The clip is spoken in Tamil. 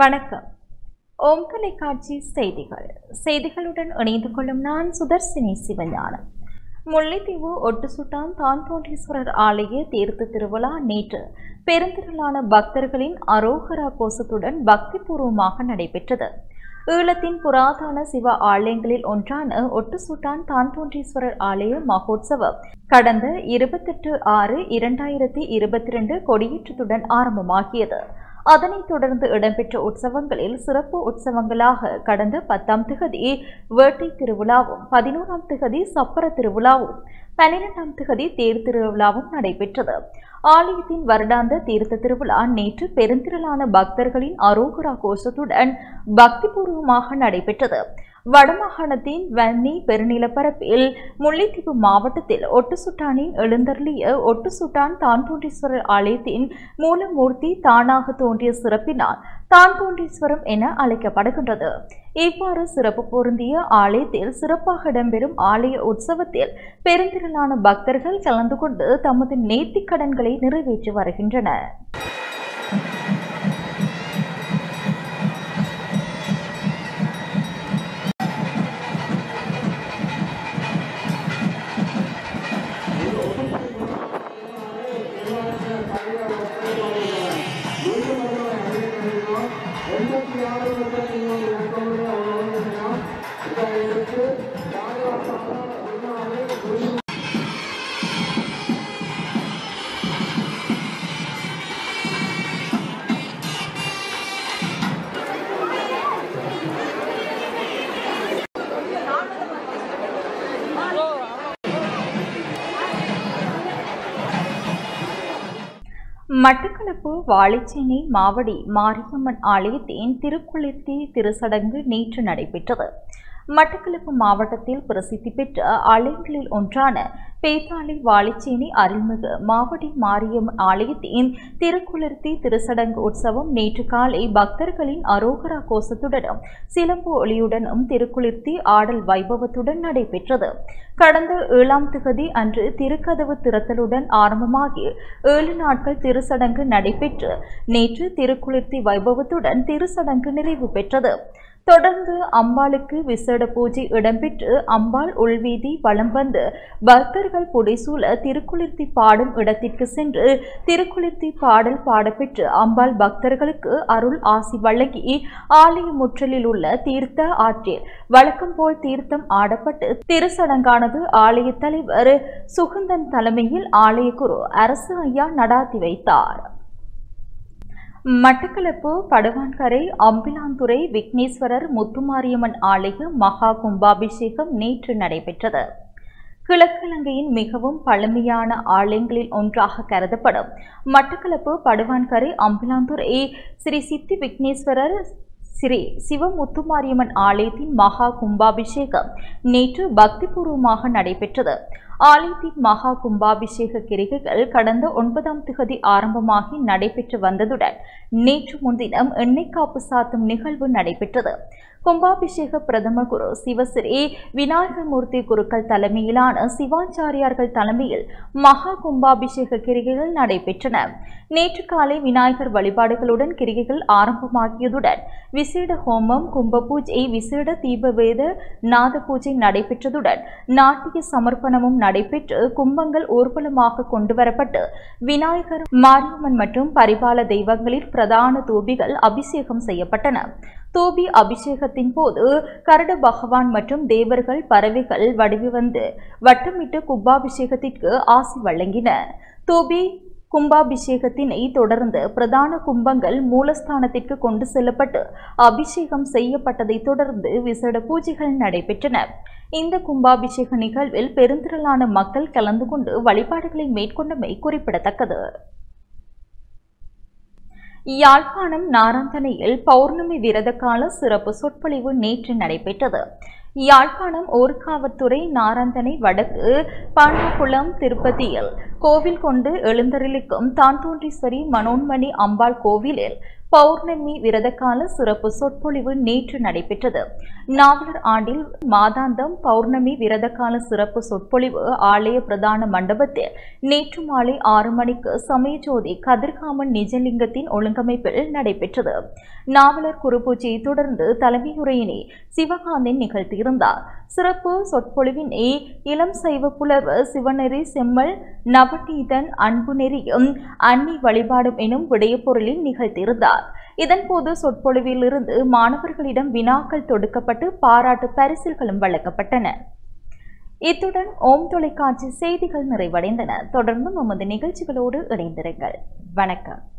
வணக்கம் ஓம் தொலைக்காட்சி செய்திகள் செய்திகளுடன் இணைந்து கொள்ளும் நான் சுதர்சினி சிவஞானம் முல்லைத்தீவு ஒட்டுசுட்டான் தான்தோன்றீஸ்வரர் ஆலய தீர்த்த திருவிழா நேற்று பெருந்திரளான பக்தர்களின் அரோகரா கோஷத்துடன் பக்திபூர்வமாக நடைபெற்றது ஈழத்தின் புராதன சிவ ஆலயங்களில் ஒன்றான ஒட்டுசுட்டான் தான்தோன்றீஸ்வரர் ஆலய மகோத்சவம் கடந்த இருபத்தெட்டு ஆறு இரண்டாயிரத்தி இருபத்தி ரெண்டு கொடியேற்றத்துடன் ஆரம்பமாகியது அதனைத் தொடர்ந்து இடம்பெற்ற உற்சவங்களில் சிறப்பு உற்சவங்களாக கடந்த பத்தாம் திகதி வேட்டை திருவிழாவும் பதினோராம் திகதி சப்பர திருவிழாவும் பன்னிரெண்டாம் திகதி தேர் திருவிழாவும் நடைபெற்றது ஆலயத்தின் வருடாந்த தீர்த்த திருவிழா நேற்று பெருந்திரளான பக்தர்களின் அரோகரா கோஷத்துடன் பக்திபூர்வமாக நடைபெற்றது வடமாகாணத்தின் வன்னி பெருநிலப்பரப்பில் முல்லைத்தீவு மாவட்டத்தில் ஒட்டுசுட்டானின் எழுந்தருளிய ஒட்டுசுட்டான் தான்தோன்றீஸ்வரர் ஆலயத்தின் மூலமூர்த்தி தானாக தோன்றிய சிறப்பினால் தான்தோன்றீஸ்வரம் என அழைக்கப்படுகின்றது இவ்வாறு சிறப்பு பொருந்திய ஆலயத்தில் சிறப்பாக இடம்பெறும் ஆலய உற்சவத்தில் பெருந்திரளான பக்தர்கள் கலந்து கொண்டு தமது நேர்த்திக் கடன்களை நிறைவேற்றி வருகின்றனர் மட்டக்களப்பு வாழைச்சேனை மாவடி மாரியம்மன் ஆலயத்தின் திருக்குளிர்த்தி திருச்சடங்கு நேற்று நடைபெற்றது மட்டக்களப்பு மாவட்டத்தில் பிரசித்தி பெற்ற ஆலயங்களில் ஒன்றான பேத்தாளி வாழைச்சேனை அருள்மிகு மாவடி மாரியம்மன் ஆலயத்தின் திருக்குளிர்த்தி திருச்சடங்கு உற்சவம் நேற்று காலை பக்தர்களின் அரோகரா கோஷத்துடனும் சிலம்பு ஒளியுடனும் திருக்குளிர்த்தி ஆடல் வைபவத்துடன் நடைபெற்றது கடந்த ஏழாம் திகதி அன்று திருக்கதவு திறத்தலுடன் ஆரம்பமாகி ஏழு நாட்கள் திருச்சடங்கு நடைபெற்று நேற்று திருக்குளிர்த்தி வைபவத்துடன் திருச்சடங்கு நிறைவு பெற்றது தொடர்ந்து அம்பாளுக்கு விசேட பூஜை இடம்பெற்று அம்பாள் உள்வீதி வலம் வந்து பக்தர்கள் புடைசூழ திருக்குளிர்த்தி பாடும் இடத்திற்கு சென்று திருக்குளிர்த்தி பாடல் பாடப்பெற்று அம்பாள் பக்தர்களுக்கு அருள் ஆசி வழங்கி ஆலய முற்றலில் உள்ள தீர்த்த ஆற்றில் வழக்கம் போல் தீர்த்தம் ஆடப்பட்டு திருச்சடங்கானது ஆலய தலைவர் சுகந்தன் தலைமையில் ஆலய குரு அரசு ஐயா நடாத்தி வைத்தார் மட்டக்களப்பு படுவான்கரை அம்பிலாந்துறை விக்னேஸ்வரர் முத்துமாரியம்மன் ஆலய மகா கும்பாபிஷேகம் நேற்று நடைபெற்றது கிழக்கிழங்கையின் மிகவும் பழமையான ஆலயங்களில் ஒன்றாக கருதப்படும் மட்டக்களப்பு படுவான்கரை அம்பிலாந்துறை ஸ்ரீ சித்தி விக்னேஸ்வரர் ஸ்ரீ சிவமுத்துமாரியம்மன் ஆலயத்தின் மகா கும்பாபிஷேகம் நேற்று பக்திபூர்வமாக நடைபெற்றது ஆலயத்தின் மகா கும்பாபிஷேக கிரிகைகள் கடந்த ஒன்பதாம் திகதி ஆரம்பமாகி நடைபெற்று வந்ததுடன் நேற்று முன்தினம் எண்ணெய் காப்பு சாத்தும் நிகழ்வு நடைபெற்றது கும்பாபிஷேக பிரதம குரு சிவஸ்ரீ விநாயகர் மூர்த்தி குருக்கள் தலைமையிலான சிவாச்சாரியார்கள் தலைமையில் மகா கும்பாபிஷேக கிரிகைகள் நடைபெற்றன நேற்று காலை விநாயகர் வழிபாடுகளுடன் கிரிகைகள் ஆரம்பமாகியதுடன் விசேட ஹோமம் கும்ப பூஜை விசேட தீபவேத நாத பூஜை நடைபெற்றதுடன் நாட்டிய சமர்ப்பணமும் நடைபெற்று கும்பங்கள் ஊர்வலமாக கொண்டுவரப்பட்டு விநாயகர் மாரியம்மன் மற்றும் பரிபால தெய்வங்களின் பிரதான தூபிகள் அபிஷேகம் செய்யப்பட்டன தூபி அபிஷேகத்தின் போது கருட பகவான் மற்றும் தேவர்கள் பறவைகள் வடிவு வந்து வட்டமிட்டு கும்பாபிஷேகத்திற்கு ஆசி வழங்கின தூபி கும்பாபிஷேகத்தினை தொடர்ந்து பிரதான கும்பங்கள் மூலஸ்தானத்திற்கு கொண்டு செல்லப்பட்டு அபிஷேகம் செய்யப்பட்டதை தொடர்ந்து விசேட பூஜைகள் நடைபெற்றன இந்த கும்பாபிஷேக நிகழ்வில் பெருந்திரளான மக்கள் கலந்து கொண்டு வழிபாடுகளை மேற்கொண்டமை குறிப்பிடத்தக்கது யாழ்ப்பாணம் நாராந்தனையில் பௌர்ணமி விரத கால சிறப்பு சொற்பொழிவு நேற்று நடைபெற்றது யாழ்ப்பாணம் ஊர்காவத்துறை நாராந்தனை வடக்கு பாண்டாக்குளம் திருப்பதியில் கோவில் கொண்டு எழுந்தருளிக்கும் தான்தோன்றீஸ்வரி மனோன்மணி அம்பாள் கோவிலில் பௌர்ணமி விரதகால சிறப்பு சொற்பொழிவு நேற்று நடைபெற்றது நாவலர் ஆண்டில் மாதாந்தம் பௌர்ணமி விரதகால சிறப்பு சொற்பொழிவு ஆலய பிரதான மண்டபத்தில் நேற்று மாலை ஆறு மணிக்கு சமயஜோதி கதிர்காமன் நிஜலிங்கத்தின் ஒழுங்கமைப்பில் நடைபெற்றது நாவலர் குருபூஜையை தொடர்ந்து தலைமையுரையினை சிவகாந்தன் நிகழ்த்தியிருந்தார் சிறப்பு சொற்பொழிவினை இளம் சைவ புலவர் சிவநெறி செம்மல் நவநீதன் அன்பு நெறியும் அன்னி வழிபாடும் எனும் விடயப்பொருளில் நிகழ்த்தியிருந்தார் இதன்போது சொற்பொழிவிலிருந்து மாணவர்களிடம் வினாக்கள் தொடுக்கப்பட்டு பாராட்டு பரிசில்களும் வழங்கப்பட்டன இத்துடன் ஓம் தொலைக்காட்சி செய்திகள் நிறைவடைந்தன தொடர்ந்து நமது நிகழ்ச்சிகளோடு இணைந்திருங்கள் வணக்கம்